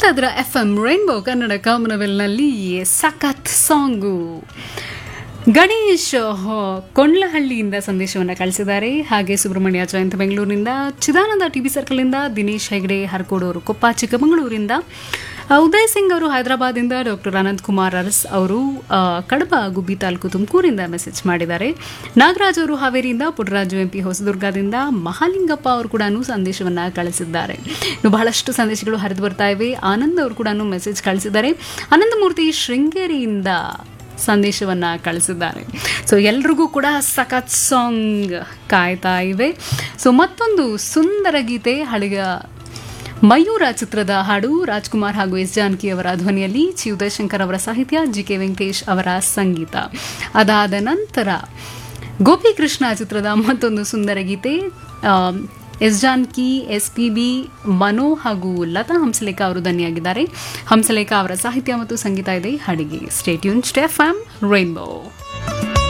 ಕೇಳ್ತಾ ಇದ್ರ F M rainbow Kannada ಕಾಮನವೆಲ್ನಲ್ಲಿ ಸಖತ್ ಸಾಂಗು ಗಣೇಶ್ ಹೊ, ಕೊಂಡ್ಲಹಳ್ಳಿಯಿಂದ ಸಂದೇಶವನ್ನು ಕಳಿಸಿದ್ದಾರೆ ಹಾಗೆ ಸುಬ್ರಹ್ಮಣ್ಯ ಜಯಂತ್ ಬೆಂಗಳೂರಿನಿಂದ ಚಿದಾನಂದ ಟಿವಿ ಸರ್ಕಲ್ನಿಂದ ದಿನೇಶ್ ಹೆಗ್ಡೆ ಹರಕೋಡೂರು ಕೊಪ್ಪ ಚಿಕ್ಕಮಗಳೂರಿಂದ ಆ, ಉದಯ್ ಸಿಂಗ್ ಅವರು ಹೈದರಾಬಾದಿಂದ ಡಾಕ್ಟರ್ ಅನಂತ್ ಕುಮಾರ್ ಅರಸ್ ಅವರು ಆ, ಕಡಬ ಗುಬ್ಬಿ ತಾಲೂಕು ತುಮಕೂರಿಂದ ಮೆಸೇಜ್ ಮಾಡಿದ್ದಾರೆ ನಾಗರಾಜ್ ಅವರು ಹಾವೇರಿಯಿಂದ ಪುಟ್ಟರಾಜು ಎಂಪಿ ಹೊಸದುರ್ಗದಿಂದ ಮಹಾಲಿಂಗಪ್ಪ ಅವರು ಕೂಡ ಸಂದೇಶವನ್ನ ಕಳಿಸಿದ್ದಾರೆ ಇನ್ನು ಬಹಳಷ್ಟು ಸಂದೇಶಗಳು ಹರಿದು ಬರ್ತಾ ಇವೆ ಆನಂದ್ ಅವರು ಕೂಡ ಮೆಸೇಜ್ ಕಳಿಸಿದ್ದಾರೆ ಅನಂತಮೂರ್ತಿ ಶೃಂಗೇರಿಯಿಂದ ಸಂದೇಶವನ್ನ ಕಳಿಸಿದ್ದಾರೆ ಸೊ ಎಲ್ರಿಗೂ ಕೂಡ ಸಖತ್ ಸಾಂಗ್ ಕಾಯ್ತಾ ಇವೆ ಸೊ ಮತ್ತೊಂದು ಸುಂದರ ಗೀತೆ ಹಳೆಯ ಮಯೂರ ಚಿತ್ರದ ಹಾಡು ರಾಜ್ಕುಮಾರ್ ಹಾಗೂ ಎಸ್ ಜಾನಕಿ ಅವರ ಧ್ವನಿಯಲ್ಲಿ ಚಿ ಉದಯಶಂಕರ್ ಅವರ ಸಾಹಿತ್ಯ ಜಿ ಕೆ ವೆಂಕಟೇಶ್ ಅವರ ಸಂಗೀತ ಅದಾದ ನಂತರ ಗೋಪಿಕೃಷ್ಣ ಚಿತ್ರದ ಮತ್ತೊಂದು ಸುಂದರ ಗೀತೆ ಆ, S Janaki S P B Mano ಹಾಗೂ ಲತಾ ಹಂಸಲೇಖ ಅವರು ಧನ್ಯಾಗಿದ್ದಾರೆ ಹಂಸಲೇಖ ಅವರ ಸಾಹಿತ್ಯ ಮತ್ತು ಸಂಗೀತ ಇದೆ ಹಾಡಿಗೆ ಸ್ಟೇಟ್ಯೂನ್ ಸ್ಟೆಫ್ ಆಮ್ ರೈನ್ಬೋ